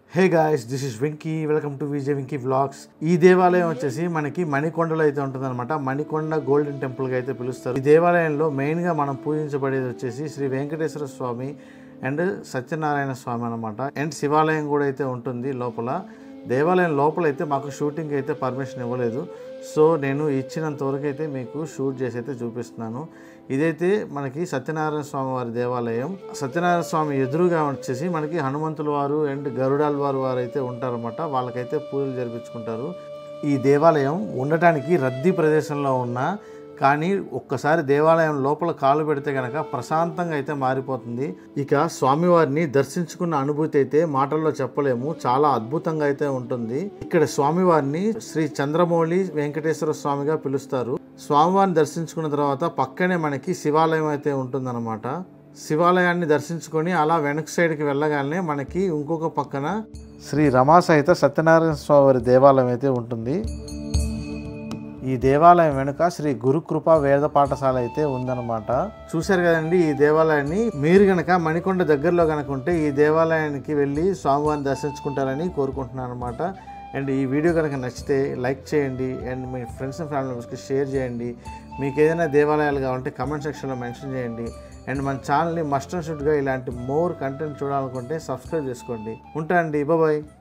hey guys this is Venky welcome to Vijay Venky vlogs ఈ దేవాలయం వచ్చేసి మనకి మణికొండలో అయితే ఉంటుందన్నమాట మణికొండ గోల్డెన్ టెంపుల్గా అయితే పిలుస్తారు ఈ దేవాలయంలో మెయిన్గా మనం పూజించబడేది వచ్చేసి శ్రీ వెంకటేశ్వర స్వామి అండ్ సత్యనారాయణ స్వామి అనమాట అండ్ శివాలయం కూడా అయితే ఉంటుంది లోపల దేవాలయం లోపల అయితే మాకు షూటింగ్ అయితే పర్మిషన్ ఇవ్వలేదు సో నేను ఇచ్చినంత వరకు అయితే మీకు షూట్ చేసి అయితే చూపిస్తున్నాను ఇదైతే మనకి సత్యనారాయణ స్వామి వారి దేవాలయం సత్యనారాయణ స్వామి ఎదురుగా వచ్చేసి మనకి హనుమంతుల వారు అండ్ గరుడాల వారు వారు అయితే ఉంటారన్నమాట వాళ్ళకైతే పూజలు జరిపించుకుంటారు ఈ దేవాలయం ఉండటానికి రద్దీ ప్రదేశంలో ఉన్న కానీ ఒక్కసారి దేవాలయం లోపల కాలు పెడితే గనక ప్రశాంతంగా అయితే మారిపోతుంది ఇక స్వామివారిని దర్శించుకున్న అనుభూతి అయితే మాటల్లో చెప్పలేము చాలా అద్భుతంగా అయితే ఉంటుంది ఇక్కడ స్వామివారిని శ్రీ చంద్రమౌళి వెంకటేశ్వర స్వామిగా పిలుస్తారు స్వామివారిని దర్శించుకున్న తర్వాత పక్కనే మనకి శివాలయం అయితే ఉంటుందన్నమాట శివాలయాన్ని దర్శించుకొని అలా వెనక సైడ్కి వెళ్ళగానే మనకి ఇంకొక పక్కన శ్రీ రమా సహిత సత్యనారాయణ స్వామి వారి దేవాలయం అయితే ఉంటుంది ఈ దేవాలయం వెనుక శ్రీ గురుకృప వేద పాఠశాల అయితే ఉందన్నమాట చూశారు కదండి ఈ దేవాలయాన్ని మీరు గనక మణికొండ దగ్గరలో కనుక ఉంటే ఈ దేవాలయానికి వెళ్ళి స్వామివారిని దర్శించుకుంటారని కోరుకుంటున్నాను అనమాట అండ్ ఈ వీడియో కనుక నచ్చితే లైక్ చేయండి అండ్ మీ ఫ్రెండ్స్ అండ్ ఫ్యామిలీ మెంబర్స్కి షేర్ చేయండి మీకు ఏదైనా దేవాలయాలు కావాలంటే కమెంట్ సెక్షన్లో మెన్షన్ చేయండి అండ్ మన ఛానల్ని మస్ట్ అండ్ షుడ్గా ఇలాంటి మోర్ కంటెంట్ చూడాలనుకుంటే సబ్స్క్రైబ్ చేసుకోండి ఉంటా అండి బాయ్